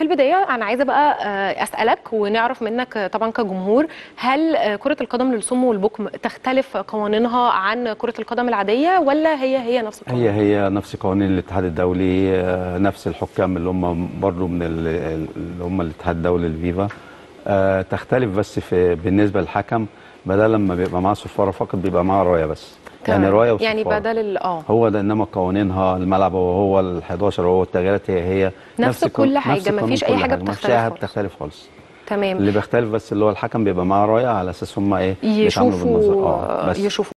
البدايه انا عايزه بقى آه، اسالك ونعرف منك آه، طبعا كجمهور هل آه، كره القدم للصم والبكم تختلف قوانينها عن كره القدم العاديه ولا هي هي نفس القوانين هي هي نفس قوانين الاتحاد الدولي آه، نفس الحكام اللي هم برضه من ال- اللي هم الاتحاد الدولي الفيفا آه، تختلف بس في بالنسبه للحكم بدل لما بيبقى معاه صفاره فقط بيبقى معاه رايه بس يعني تمام. رايه وصفاره يعني بدل ال- اه هو ده انما قوانينها الملعب هو هو ال 11 وهو التغييرات هي هي نفس القانون- كل حاجة، نفس القانون مفيش أي كل حاجة مفيش بتختلف أي حاجه خالص. بتختلف خالص تمام اللي بيختلف بس اللي هو الحكم بيبقى معاه رايه على اساس هم ايه بيتعاملوا بالنظر يشوفوا اه بس يشوفوا